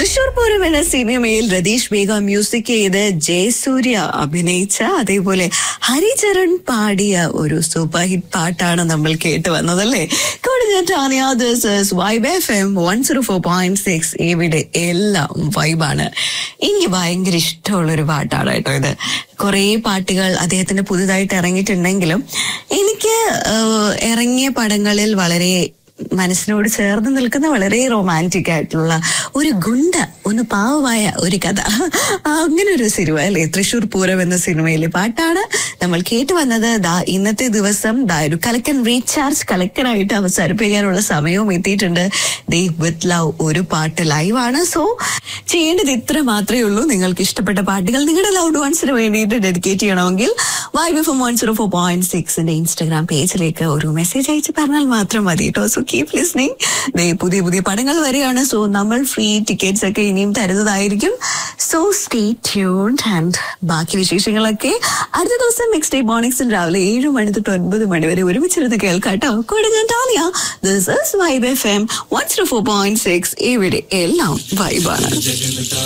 തൃശൂർ പൂരം എന്ന സിനിമയിൽ രതീഷ് ബേഗ മ്യൂസിക് ചെയ്ത് ജയസൂര്യ അഭിനയിച്ച അതേപോലെ ഹരിചരൺ പാടിയ ഒരു സൂപ്പർ ഹിറ്റ് പാട്ടാണ് നമ്മൾ കേട്ട് വന്നതല്ലേ vibe F M one zero four point six ഇവിടെ എല്ലാം വൈബാണ് എനിക്ക് ഭയങ്കര ഇഷ്ടമുള്ള ഒരു പാട്ടാണ് കേട്ടോ ഇത് കുറേ പാട്ടുകൾ അദ്ദേഹത്തിന്റെ പുതുതായിട്ട് ഇറങ്ങിയിട്ടുണ്ടെങ്കിലും എനിക്ക് ഏഹ്, ഇറങ്ങിയ പടങ്ങളിൽ വളരെ മനസ്സിനോട് ചേർന്ന് നിൽക്കുന്ന വളരെ റൊമാൻറ്റിക് ആയിട്ടുള്ള ഒരു ഗുണ്ട ഒന്ന് പാവമായ ഒരു കഥ അങ്ങനെ ഒരു സിനിമ അല്ലേ തൃശൂർ പൂരം എന്ന സിനിമയിലെ പാട്ടാണ് നമ്മൾ കേട്ടു വന്നത് ദാ ഇന്നത്തെ ദിവസം ദാ ഒരു കലക്കൻ റീചാർജ് കളക്ടറായിട്ട് അവസാനിപ്പിക്കാനുള്ള സമയവും എത്തിയിട്ടുണ്ട് ദേ വിത്ത് ലവ് ഒരു പാട്ട് ലൈവാണ് സോ ചെയ്യേണ്ടത് ഇത്ര മാത്രമേ ഉള്ളൂ നിങ്ങൾക്ക് ഇഷ്ടപ്പെട്ട പാട്ടുകൾ നിങ്ങളുടെ ലൗഡ് വൺസിന് വേണ്ടിയിട്ട് ഡെഡിക്കേറ്റ് ചെയ്യണമെങ്കിൽ vibe F one zero four point സിക്സിന്റെ ഇൻസ്റ്റാഗ്രാം പേജിലേക്ക് ഒരു മെസ്സേജ് അയച്ച് പറഞ്ഞാൽ മാത്രം മതി കേട്ടോ സോ കീപ് ലിസ്ണിംഗ് ദേ പുതിയ പുതിയ പടങ്ങൾ വരികയാണ് സോ നമ്മൾ ഫ്രീ ടിക്കറ്റ്സ് ഒക്കെ ഇനിയും തരുന്നതായിരിക്കും സോ സ്റ്റേ ട്യൂൺഡ് ആൻഡ് ബാക്കി വിശേഷങ്ങളൊക്കെ അടുത്ത ദിവസം നെക്സ്റ്റ് ഡേ മോർണിംഗ്സിൽ രാവിലെ ഏഴ് മണി തൊട്ട് ഒൻപത് മണി വരെ ഒരുമിച്ചിരുന്ന് കേൾക്കാട്ടോ കൂടെ ഞാൻ ടാലിയ this is vibe F M one zero four point six ഇവിടെ എല്ലാം വൈബാണ്